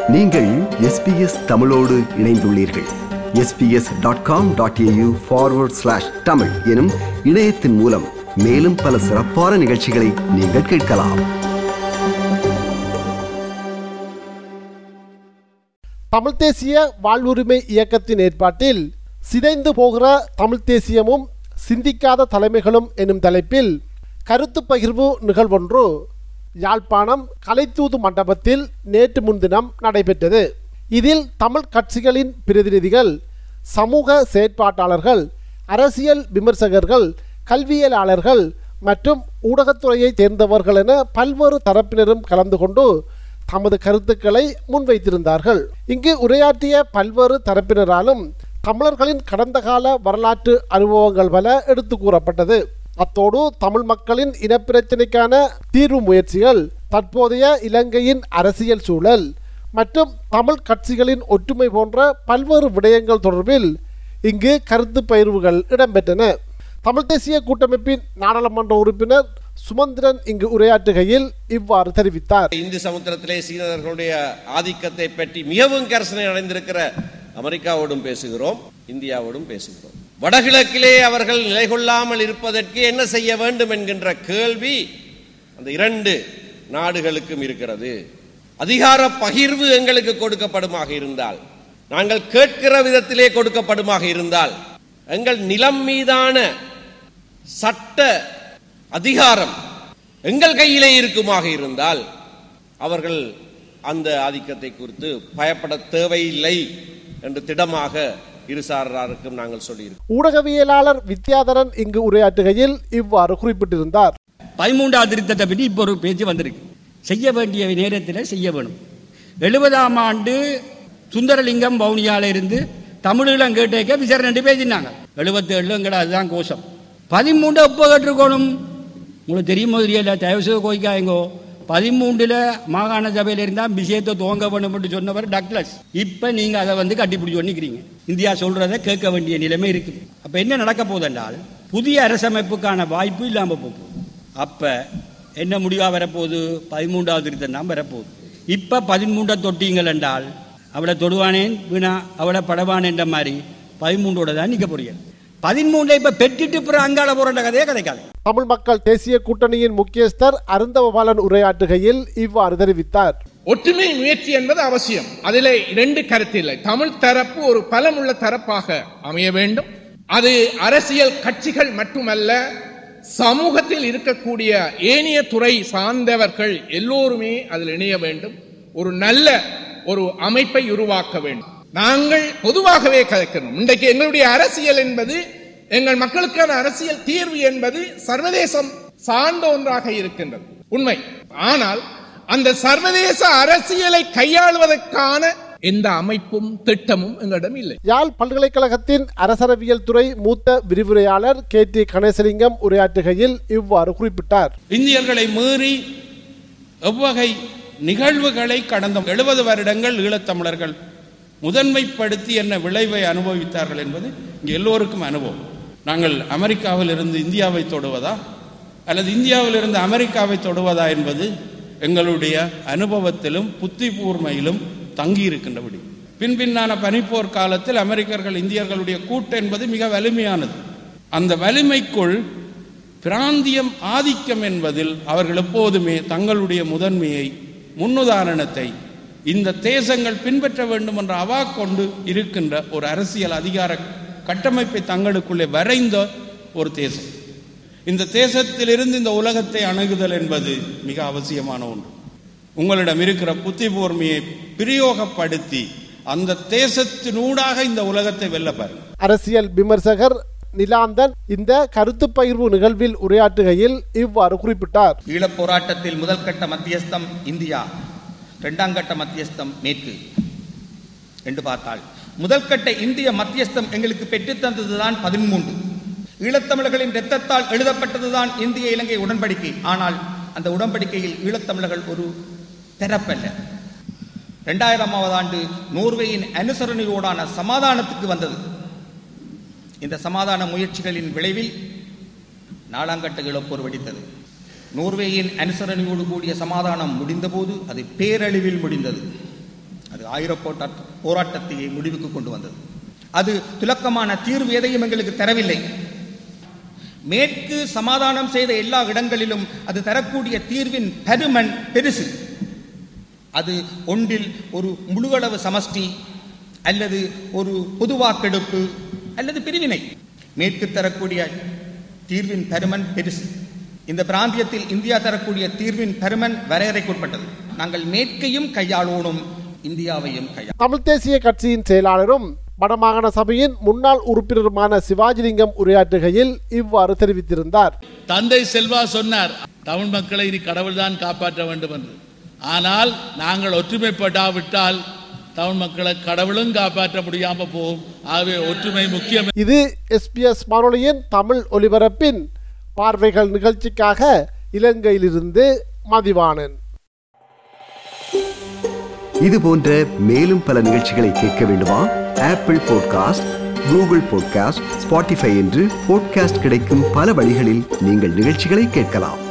நீங்கள் எஸ்பிஎஸ் தமிழோடு இணைந்துள்ளீர்கள் SBS dot com dot AU forward slash Tamil எனும் இணையத்தின் மூலம் மேலும் பல சிறப்பான நிகழ்ச்சிகளை நீங்கள் கேட்கலாம் தமிழ்த் தேசிய வாழ்வுரிமை இயக்கத்தின் ஏற்பாட்டில் சிதைந்து போகிற தமிழ்த் தேசியமும் சிந்திக்காத தலைமைகளும் எனும் தலைப்பில் கருத்து பகிர்வு நிகழ்வொன்று யாழ்ப்பாணம் கலைத்தூது மண்டபத்தில் நேற்று முன்தினம் நடைபெற்றது இதில் தமிழ் கட்சிகளின் பிரதிநிதிகள் சமூக செயற்பாட்டாளர்கள் அரசியல் விமர்சகர்கள் கல்வியலாளர்கள் மற்றும் ஊடகத்துறையைச் சேர்ந்தவர்கள் என பல்வேறு தரப்பினரும் கலந்து கொண்டு தமது கருத்துக்களை முன்வைத்திருந்தார்கள் இங்கு உரையாற்றிய பல்வேறு தரப்பினராலும் தமிழர்களின் கடந்த கால வரலாற்று அனுபவங்கள் பல எடுத்து கூறப்பட்டது அத்தோடு தமிழ் மக்களின் இனப்பிரச்சினைக்கான தீர்வு முயற்சிகள் தற்போதைய இலங்கையின் அரசியல் சூழல் மற்றும் தமிழ் கட்சிகளின் ஒற்றுமை போன்ற பல்வேறு விடயங்கள் தொடர்பில் இங்கு கருத்து பயிர்வுகள் இடம்பெற்றன தமிழ் தேசிய கூட்டமைப்பின் நாடாளுமன்ற உறுப்பினர் சுமந்திரன் இங்கு உரையாற்றுகையில் இவ்வாறு தெரிவித்தார் இந்து சமுத்திரத்திலே சீனர்களுடைய ஆதிக்கத்தை பற்றி மிகவும் கரசனை அடைந்திருக்கிற அமெரிக்காவோடும் பேசுகிறோம் இந்தியாவோடும் பேசுகிறோம் வடகிழக்கிலே அவர்கள் நிலை கொள்ளாமல் இருப்பதற்கு என்ன செய்ய வேண்டும் என்கின்ற கேள்வி அந்த இரண்டு நாடுகளுக்கும் இருக்கிறது அதிகார பகிர்வு எங்களுக்கு கொடுக்கப்படுமாக இருந்தால் நாங்கள் கேட்கிற விதத்திலே கொடுக்கப்படுமாக இருந்தால் எங்கள் நிலம் மீதான சட்ட அதிகாரம் எங்கள் கையிலே இருக்குமாக இருந்தால் அவர்கள் அந்த ஆதிக்கத்தை குறித்து பயப்பட தேவையில்லை என்று திடமாக இருசாராருக்கும் நாங்கள் சொல்லியிருக்கோம் ஊடகவியலாளர் வித்யாதரன் இங்கு உரையாற்றுகையில் இவ்வாறு குறிப்பிட்டிருந்தார் பதிமூன்றாவது திருத்தத்தை பற்றி இப்போ ஒரு பேச்சு வந்திருக்கு செய்ய வேண்டிய நேரத்தில் செய்ய வேணும் எழுபதாம் ஆண்டு சுந்தரலிங்கம் பவுனியால இருந்து தமிழீழம் கேட்டேக்க விசாரணை ரெண்டு பேசினாங்க எழுபத்தி ஏழுங்கிற அதுதான் கோஷம் பதிமூன்று எப்போ கேட்டிருக்கணும் உங்களுக்கு தெரியுமோ தெரியல தயவு செய்து கோய்க்காயங்கோ பதிமூன்றுல மாகாண சபையில் இருந்தால் விஷயத்தை துவங்க வேணும்னு சொன்னவர் டக்ளஸ் இப்போ நீங்கள் அதை வந்து கட்டிப்பிடிச்சு பண்ணிக்கிறீங்க இந்தியா சொல்கிறத கேட்க வேண்டிய நிலைமை இருக்குது அப்போ என்ன நடக்க போகுதென்றால் புதிய அரசமைப்புக்கான வாய்ப்பு இல்லாமல் போகும் அப்போ என்ன முடிவாக வரப்போகுது பதிமூன்றாவது திருத்தம் தான் வரப்போகுது இப்போ பதிமூன்றை தொட்டீங்கள் என்றால் அவளை தொடுவானேன் வீணா அவளை படவானேன்ற மாதிரி பதிமூன்றோட தான் நிற்க போறீங்க பதிமூன்றை இப்போ பெற்றுட்டு பிறகு அங்காள போகிற கதையே கிடைக்காது தமிழ் மக்கள் தேசிய கூட்டணியின் முக்கியஸ்தர் அருந்தவபாலன் உரையாற்றுகையில் இவ்வாறு தெரிவித்தார் ஒற்றுமை முயற்சி என்பது அவசியம் அதிலே இரண்டு கருத்து இல்லை தமிழ் தரப்பு ஒரு பலமுள்ள தரப்பாக அமைய வேண்டும் அது அரசியல் கட்சிகள் மட்டுமல்ல சமூகத்தில் இருக்கக்கூடிய ஏனைய துறை சார்ந்தவர்கள் எல்லோருமே அதில் இணைய வேண்டும் ஒரு நல்ல ஒரு அமைப்பை உருவாக்க வேண்டும் நாங்கள் பொதுவாகவே கலைக்கணும் இன்றைக்கு எங்களுடைய அரசியல் என்பது எங்கள் மக்களுக்கான அரசியல் தீர்வு என்பது சர்வதேசம் சார்ந்த ஒன்றாக இருக்கின்றது உண்மை ஆனால் அந்த சர்வதேச அரசியலை கையாளுவதற்கான எந்த அமைப்பும் திட்டமும் எங்களிடம் இல்லை யாழ் பல்கலைக்கழகத்தின் அரசரவியல் துறை மூத்த விரிவுரையாளர் கே டி கணேசலிங்கம் உரையாற்றுகையில் இவ்வாறு குறிப்பிட்டார் இந்தியர்களை மீறி எவ்வகை நிகழ்வுகளை கடந்த எழுபது வருடங்கள் ஈழத்தமிழர்கள் முதன்மைப்படுத்தி என்ன விளைவை அனுபவித்தார்கள் என்பது இங்கே எல்லோருக்கும் அனுபவம் நாங்கள் அமெரிக்காவில் இருந்து இந்தியாவை தொடுவதா அல்லது இந்தியாவில் இருந்து அமெரிக்காவை தொடுவதா என்பது எங்களுடைய அனுபவத்திலும் புத்தி கூர்மையிலும் தங்கி இருக்கின்றபடி பின்பின்னான பனிப்போர் காலத்தில் அமெரிக்கர்கள் இந்தியர்களுடைய கூட்டு என்பது மிக வலிமையானது அந்த வலிமைக்குள் பிராந்தியம் ஆதிக்கம் என்பதில் அவர்கள் எப்போதுமே தங்களுடைய முதன்மையை முன்னுதாரணத்தை இந்த தேசங்கள் பின்பற்ற வேண்டும் என்ற அவா கொண்டு இருக்கின்ற ஒரு அரசியல் அதிகார கட்டமைப்பை தங்களுக்குள்ளே வரைந்த ஒரு தேசம் இந்த தேசத்திலிருந்து இந்த உலகத்தை அணுகுதல் என்பது மிக அவசியமான ஒன்று உங்களிடம் இருக்கிற புத்தி கூர்மையை பிரயோகப்படுத்தி அந்த தேசத்தினூடாக இந்த உலகத்தை வெல்ல பாருங்கள் அரசியல் விமர்சகர் நிலாந்தன் இந்த கருத்து பகிர்வு நிகழ்வில் உரையாற்றுகையில் இவ்வாறு குறிப்பிட்டார் ஈழப் போராட்டத்தில் முதல் கட்ட மத்தியஸ்தம் இந்தியா இரண்டாம் கட்ட மத்தியஸ்தம் மேற்கு என்று பார்த்தால் முதல் கட்ட இந்திய மத்தியஸ்தம் எங்களுக்கு பெற்றுத்தந்ததுதான் பதிமூன்று ஈழத்தமிழர்களின் இரத்தத்தால் எழுதப்பட்டதுதான் இந்திய இலங்கை உடன்படிக்கை ஆனால் அந்த உடன்படிக்கையில் ஈழத்தமிழர்கள் ஒரு தரப்பல்ல இரண்டாயிரமாவது ஆண்டு நோர்வேயின் அனுசரணையோடான சமாதானத்துக்கு வந்தது இந்த சமாதான முயற்சிகளின் விளைவில் நாலாங்கட்ட இழப்போர் வெடித்தது நோர்வேயின் அனுசரணையோடு கூடிய சமாதானம் முடிந்தபோது அது பேரழிவில் முடிந்தது அது ஆயிரப் போராட்ட போராட்டத்தையே முடிவுக்கு கொண்டு வந்தது அது துலக்கமான தீர்வு எதையும் எங்களுக்கு தரவில்லை மேற்கு சமாதானம் செய்த எல்லா இடங்களிலும் அது தரக்கூடிய தீர்வின் பருமன் பெருசு அது ஒன்றில் ஒரு முழுகளவு சமஷ்டி அல்லது ஒரு பொது வாக்கெடுப்பு அல்லது பிரிவினை மேற்கு தரக்கூடிய தீர்வின் பருமன் பெருசு இந்த பிராந்தியத்தில் இந்தியா தரக்கூடிய தீர்வின் பருமன் வரையறைக்குட்பட்டது நாங்கள் மேற்கையும் கையாளோனும் இந்தியாவையும் கையாள தமிழ் தேசிய கட்சியின் செயலாளரும் வடமாகாண சபையின் முன்னாள் உறுப்பினருமான சிவாஜிலிங்கம் உரையாற்றுகையில் இவ்வாறு தெரிவித்திருந்தார் தந்தை செல்வா சொன்னார் தமிழ் மக்களை இனி கடவுள்தான் காப்பாற்ற வேண்டும் என்று ஆனால் நாங்கள் ஒற்றுமைப்படாவிட்டால் தமிழ் மக்களை கடவுளும் காப்பாற்ற முடியாம போகும் ஆகவே ஒற்றுமை முக்கியம் இது எஸ்பிஎஸ் வானொலியின் தமிழ் ஒலிபரப்பின் பார்வைகள் நிகழ்ச்சிக்காக இலங்கையிலிருந்து மதிவாணன் இது போன்ற மேலும் பல நிகழ்ச்சிகளை கேட்க வேண்டுமா Apple podcast Google podcast Spotify என்று பாட்காஸ்ட் கிடைக்கும் பல வழிகளில் நீங்கள் நிகழ்ச்சிகளை கேட்கலாம்